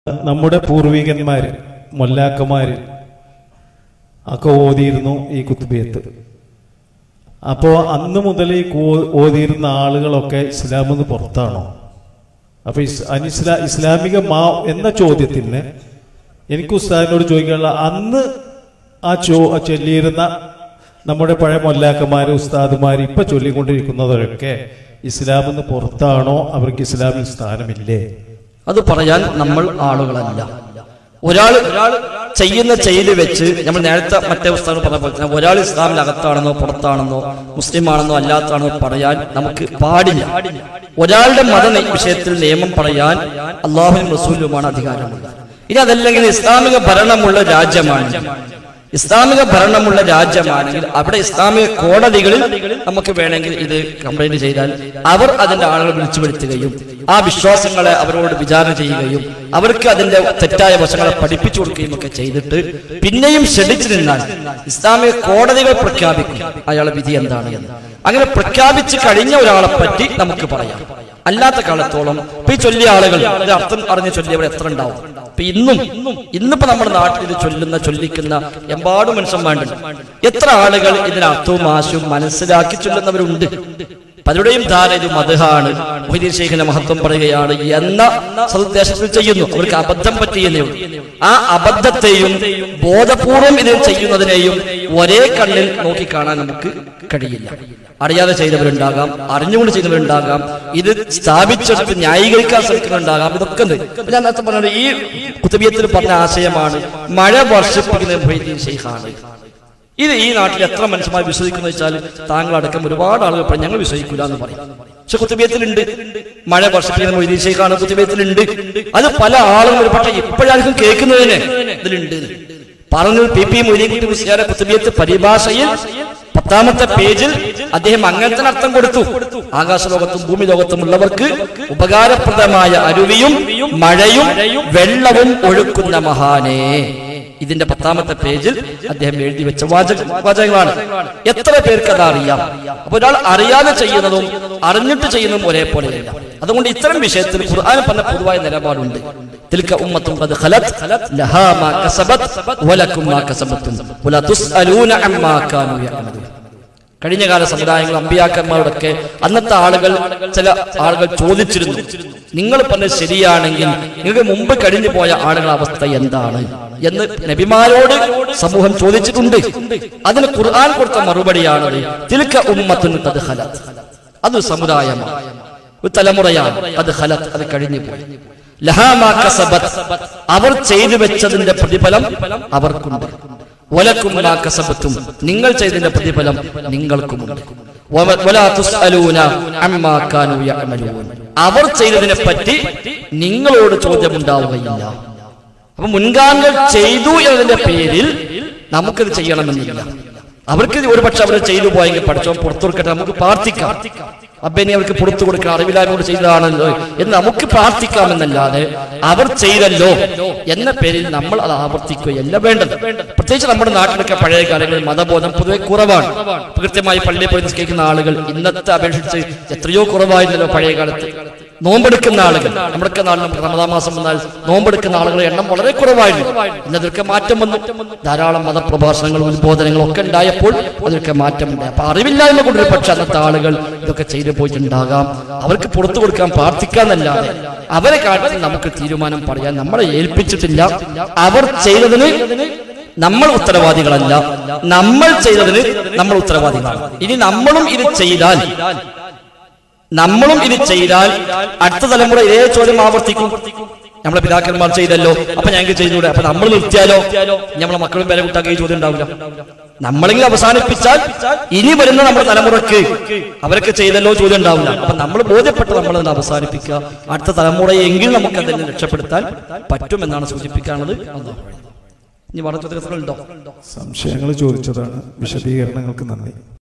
നമ്മുടെ പൂർവികന്മാര് മൊല്ലാക്കന്മാര് ഒക്കെ ഓതിയിരുന്നു ഈ കുത്തുബിയത്ത് അപ്പോ അന്ന് മുതൽ ഈ കൂ- ഓതിയിരുന്ന ആളുകളൊക്കെ ഇസ്ലാമിൽ നിന്ന് പുറത്താണോ അപ്പൊ ഇസ്- അനിസ്ലാ ഇസ്ലാമിക മാ എന്ന ചോദ്യത്തിന് എനിക്ക് ഉസ്താദിനോട് ചോദിക്കാനുള്ള അന്ന് ആ ചോ ചൊല്ലിയിരുന്ന നമ്മുടെ പഴയ മൊല്ലാക്കന്മാര് ഉസ്താദുമാര് ഇപ്പൊ ചൊല്ലിക്കൊണ്ടിരിക്കുന്നവരൊക്കെ ഇസ്ലാമിൽ നിന്ന് പുറത്താണോ അവർക്ക് ഇസ്ലാമിൽ സ്ഥാനമില്ലേ അത് പറയാൻ നമ്മൾ ആളുകളല്ല ഒരാൾ ഒരാൾ ചെയ്യുന്ന ചെയ്ത് വെച്ച് നമ്മൾ നേരത്തെ മറ്റേ പുസ്തകം പറഞ്ഞ പോലെ തന്നെ ഒരാൾ ഇസ്ലാമിനകത്താണെന്നോ പുറത്താണെന്നോ മുസ്ലിം ആണെന്നോ അല്ലാത്താണെന്നോ പറയാൻ നമുക്ക് പാടില്ല ഒരാളുടെ മത നി- വിഷയത്തിൽ നിയമം പറയാൻ അള്ളാഹുവിനും റസൂലുമാണ് അധികാരമുള്ളത് ഇനി അതല്ലെങ്കിൽ ഇസ്ലാമിക ഭരണമുള്ള രാജ്യമാണ് ഇസ്ലാമിക ഭരണമുള്ള രാജ്യമാണെങ്കിൽ അവിടെ ഇസ്ലാമിക കോടതികളിൽ നമുക്ക് വേണമെങ്കിൽ ഇത് കംപ്ലൈന്റ് ചെയ്താൽ അവർ അതിന്റെ ആളുകൾ വിളിച്ചു വരുത്തുകയും ആ വിശ്വാസങ്ങളെ അവരോട് വിചാരണ ചെയ്യുകയും അവർക്ക് അതിന്റെ തെറ്റായ വശങ്ങളെ പഠിപ്പിച്ചു കൊടുക്കുകയും ഒക്കെ ചെയ്തിട്ട് പിന്നെയും ക്ഷണിച്ചു നിന്നാൽ ഇസ്ലാമിക കോടതികൾ പ്രഖ്യാപിക്കും അയാളെ വിധി എന്താണ് എന്ന് അങ്ങനെ പ്രഖ്യാപിച്ച് കഴിഞ്ഞ ഒരാളെ പറ്റി നമുക്ക് പറയാം അല്ലാത്ത കാലത്തോളം ഇപ്പൊ ഈ ചൊല്ലിയ ആളുകൾ ഇത് അർത്ഥം അറിഞ്ഞ് ചൊല്ലിയവർ എത്ര ഉണ്ടാവും ഇപ്പൊ ഇന്നും ഇന്നിപ്പോ നമ്മുടെ നാട്ടിൽ ഇത് ചൊല്ലുന്ന ചൊല്ലിക്കുന്ന എമ്പാടും മനുഷ്യന്മാരുണ്ട് എത്ര ആളുകൾ ഇതിന് അർത്ഥവും ആശയവും മനസ്സിലാക്കി ചൊല്ലുന്നവരുണ്ട് പലരുടെയും ധാരണ ഇത് മധുഹാണ് മൊഹീദീൻ ഷെയ്ഖിന്റെ മഹത്വം പറയുകയാണ് എന്ന സതുദ്ദേശത്തിൽ ചെയ്യുന്നു അവർക്ക് അബദ്ധം പറ്റിയെന്നേ ഉള്ളൂ ആ അബദ്ധത്തെയും ബോധപൂർവം ഇതിൽ ചെയ്യുന്നതിനെയും ഒരേ കണ്ണിൽ നോക്കി കാണാൻ നമുക്ക് കഴിയില്ല അറിയാതെ ചെയ്തവരുണ്ടാകാം അറിഞ്ഞുകൊണ്ട് ചെയ്തവരുണ്ടാകാം ഇത് സ്ഥാപിച്ചെടുത്ത് ന്യായീകരിക്കാൻ ശ്രമിക്കുന്നുണ്ടാകാം ഇതൊക്കെ ഉണ്ട് ഇപ്പൊ ഞാൻ നേരത്തെ പറഞ്ഞത് ഈ കുത്തുബിയത്തിൽ പറഞ്ഞ ആശയമാണ് മഴ വർഷിപ്പിക്കുന്ന മൊഹീദീൻ ഷെയ്ഖാണ് ഇത് ഈ നാട്ടിൽ എത്ര മനുഷ്യന്മാർ വിശ്വസിക്കുന്നു വെച്ചാൽ താങ്കൾ അടക്കം ഒരുപാട് ആളുകൾ പറയും ഞങ്ങൾ വിശ്വസിക്കില്ല എന്ന് പറയും പക്ഷെ കുത്തുബിയത്തിലുണ്ട് മഴ വർഷപ്പിക്കുന്ന മൊയ്തീശേഖാണ് കുത്തുബിയത്തിലുണ്ട് അത് പല ആളുകളും ഒരു പക്ഷേ ഇപ്പോഴായിരിക്കും കേൾക്കുന്നതിന് ഇതിലുണ്ട് പറഞ്ഞത് പി പി മൊയ്തീൻകുട്ടി മുസ്ലിയാരെ കുത്തുബിയത്ത് പരിഭാഷയിൽ പത്താമത്തെ പേജിൽ അദ്ദേഹം അങ്ങനത്തെ അർത്ഥം കൊടുത്തു ആകാശലോകത്തും ഭൂമി ലോകത്തും ഉള്ളവർക്ക് ഉപകാരപ്രദമായ അരുവിയും മഴയും വെള്ളവും ഒഴുക്കുന്ന മഹാനേ ഇതിന്റെ പത്താമത്തെ പേജിൽ അദ്ദേഹം എഴുതി വെച്ച വാചക വാചകങ്ങളാണ് എത്ര പേർക്ക് അത് അറിയാം അപ്പൊ ഒരാൾ അറിയാതെ ചെയ്യുന്നതും അറിഞ്ഞിട്ട് ചെയ്യുന്നതും ഒരേപോലെയല്ല അതുകൊണ്ട് ഇത്തരം വിഷയത്തിൽ ഖുർആൻ പറഞ്ഞ പൊതുവായ നിലപാടുണ്ട് തിൽക്ക ഉമ്മത്തും ഖദ് ഖലത് ലഹാ മാ കസബത് വലക്കും മാ കസബത്തും വലാ തുസ്അലൂന അമ്മാ കാനൂ യഅമലൂൻ കഴിഞ്ഞ കാല സമുദായങ്ങൾ അമ്പിയാക്കന്മാരോടൊക്കെ അന്നത്തെ ആളുകൾ ചില ആളുകൾ ചോദിച്ചിരുന്നു നിങ്ങൾ പറഞ്ഞത് ശരിയാണെങ്കിൽ നിങ്ങൾക്ക് മുമ്പ് കഴിഞ്ഞു പോയ ആളുകളുടെ അവസ്ഥ എന്താണ് എന്ന് നബിമാരോട് സമൂഹം ചോദിച്ചിട്ടുണ്ട് അതിന് ഖുർആൻ കൊടുത്ത മറുപടിയാണത് തിൽക്ക ഉമ്മത്തുൻ തത് ഹലത് അത് സമുദായമാണ് ഒരു തലമുറയാണ് അത് ഹലത് അത് കഴിഞ്ഞു പോയി ലഹാമാ കസബത് അവർ ചെയ്തു വെച്ചതിന്റെ പ്രതിഫലം അവർക്കുണ്ട് വലക്കും മാ കസബത്തും നിങ്ങൾ ചെയ്തതിന്റെ പ്രതിഫലം നിങ്ങൾക്കുമുണ്ട് വ- വലാ തുസ്അലൂന അമ്മാ കാനൂ യഅമലൂൻ. അവർ ചെയ്തതിനെ പറ്റി നിങ്ങളോട് ചോദ്യമുണ്ടാവുകയില്ല അപ്പൊ മുൻഗാമികൾ ചെയ്തു എന്നതിന്റെ പേരിൽ നമുക്കത് ചെയ്യണമെന്നില്ല അവർക്ക് ഒരു പക്ഷെ അവർ ചെയ്തു പോയെങ്കിൽ പഠിച്ചോ പുറത്തു കൊടുക്കട്ടെ നമുക്ക് പ്രാർത്ഥിക്കാം അബ്ബനെ അവർക്ക് പുറത്തു കൊടുക്കണം അറിവിലാനോട് ചെയ്തതാണല്ലോ എന്ന് നമുക്ക് പ്രാർത്ഥിക്കാമെന്നല്ലാതെ അവർ ചെയ്തല്ലോ എന്ന പേരിൽ നമ്മൾ അത് ആവർത്തിക്കുകയല്ല വേണ്ടത് പ്രത്യേകിച്ച് നമ്മുടെ നാട്ടിലൊക്കെ പഴയ കാലങ്ങളിൽ മതബോധം പൊതുവെ കുറവാണ് ഇപ്പൊ കൃത്യമായി പള്ളിയിൽ പോയി നിസ്കരിക്കുന്ന ആളുകൾ ഇന്നത്തെ അപേക്ഷിച്ച് എത്രയോ കുറവായിരുന്നല്ലോ പഴയ കാലത്ത് നോമ്പെടുക്കുന്ന ആളുകൾ നമ്മുടെ നാട്ടിൽ നമുക്ക് റമദാ മാസം വന്നാൽ നോമ്പെടുക്കുന്ന ആളുകളുടെ എണ്ണം വളരെ കുറവായിരുന്നു ഇന്നതൊക്കെ മാറ്റം വന്നു ധാരാളം മതപ്രഭാഷണങ്ങളും ഉദ്ബോധനങ്ങളും ഒക്കെ ഉണ്ടായപ്പോൾ അതിലൊക്കെ മാറ്റമുണ്ട് അപ്പൊ അറിവില്ലായ്മ കൊണ്ടൊരു പക്ഷെ അന്നത്തെ ആളുകൾ ഇതൊക്കെ ചെയ്തു പോയിട്ടുണ്ടാകാം അവർക്ക് പുറത്തു കൊടുക്കാൻ പ്രാർത്ഥിക്കാന്നല്ലാതെ അവരെ കാട്ടി നമുക്ക് തീരുമാനം പറയാൻ നമ്മളെ ഏൽപ്പിച്ചിട്ടില്ല അവർ ചെയ്തതിന് നമ്മൾ ഉത്തരവാദികളല്ല നമ്മൾ ചെയ്തതിന് നമ്മൾ ഉത്തരവാദികളാണ് ഇനി നമ്മളും ഇത് ചെയ്താൽ നമ്മളും ഇത് ചെയ്താൽ അടുത്ത തലമുറ ഇതേ ചോദ്യം ആവർത്തിക്കും നമ്മളെ പിതാക്കന്മാർ ചെയ്തല്ലോ അപ്പൊ ഞങ്ങൾക്ക് ചെയ്തുകൂടെ അപ്പൊ നമ്മൾ നിർത്തിയാലോ നമ്മളെ മക്കളും വില കൂട്ടാക്കി ഈ ചോദ്യം ഉണ്ടാവില്ല നമ്മളെങ്കിലും അവസാനിപ്പിച്ചാൽ ഇനി വരുന്ന നമ്മുടെ തലമുറക്ക് അവരൊക്കെ ചെയ്തല്ലോ ചോദ്യം ഉണ്ടാവില്ല അപ്പൊ നമ്മൾ ബോധ്യപ്പെട്ട് നമ്മൾ അത് അവസാനിപ്പിക്കുക അടുത്ത തലമുറയെങ്കിലും നമുക്ക് അതിനെ രക്ഷപ്പെടുത്താൻ പറ്റുമെന്നാണ് സൂചിപ്പിക്കാനുള്ളത് അല്ലാഹു അഅലം. ഇനി പറഞ്ഞ ചോദ്യങ്ങളുണ്ടോ സംശയങ്ങൾ ചോദിച്ചതാണ് വിശദീകരണങ്ങൾക്ക് നന്ദി